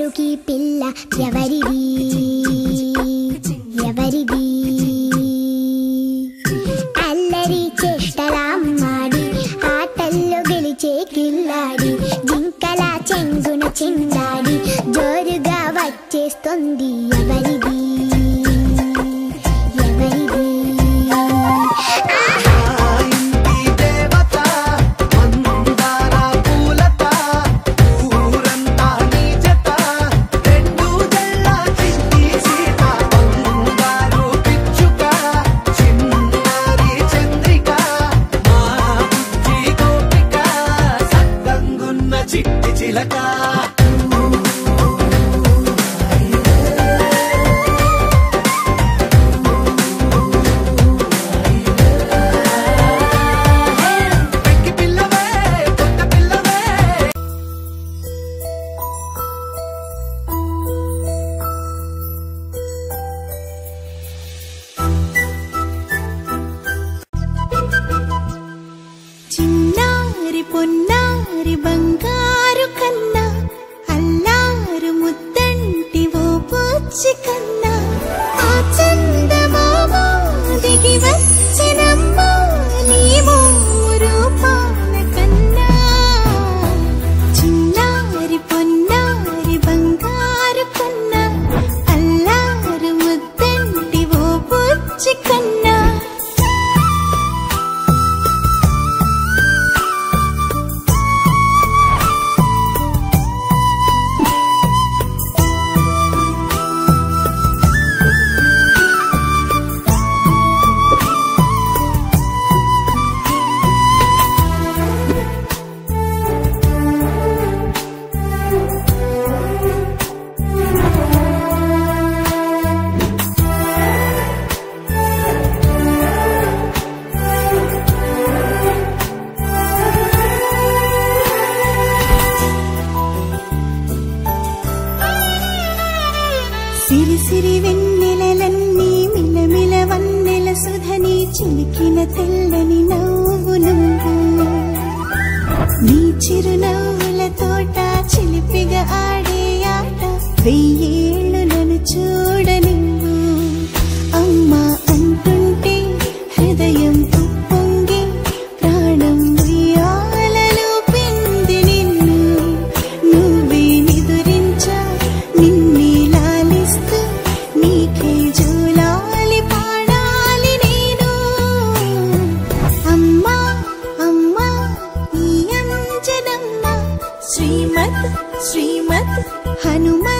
అల్లరుకి పిల్ల ఎవరిది ఎవరిది అల్లరి చేష్టలామ్మాడి ఆటల్లో గెలిచే కిల్లాడి జింకల చెంగున చిందాడి జోరుగా వచ్చేస్తుంది ఎవరిది ఎవరిది ఆహా! ఇంటి దేవత మందార పూలత ఊరంతా నీ జత రెండు జల్ల చిట్టి సీత బంగారు పిచ్చుక చిన్నారి చంద్రిక మా బుజ్జి గోపిక సక్కంగున్న చిట్టి చిలక పెంకి పిల్లవే కొత్త పిల్లవే చిన్నారి పొన్నారి బంగారు కన్నా అల్లారు ముద్దంటి ఓ పూచి కన్నా ఆ చందమామ దిగి వచ్చినమ్మ నీ రూపాల కన్నా చిన్నారి పొన్నారి బంగారు కన్నా అల్లారు ముద్దంటి ఓ పూచి కన్నా సిరి సిరి వెన్నెలలన్నీ మిలమిల వన్నెల సుధని చిలికిన తెల్లని నవ్వు నువ్వు నీ చిరునవ్వుల తోట చిలిపిగా ఆడే ఆట వెయ్యేళ్ళు నన్ను చూడ నువ్వు అమ్మా అంటుంటే హృదయం ఉప్పొంగి ప్రాణం ఉయ్యాలలో పిండి నిన్ను నువ్వే నిదురించా నిన్నే లాలిస్తూ నీకే జూలాలి పాడాలి నేను అమ్మా అమ్మా ఈ అంజనమ్మ శ్రీమత్ శ్రీమత్ హనుమ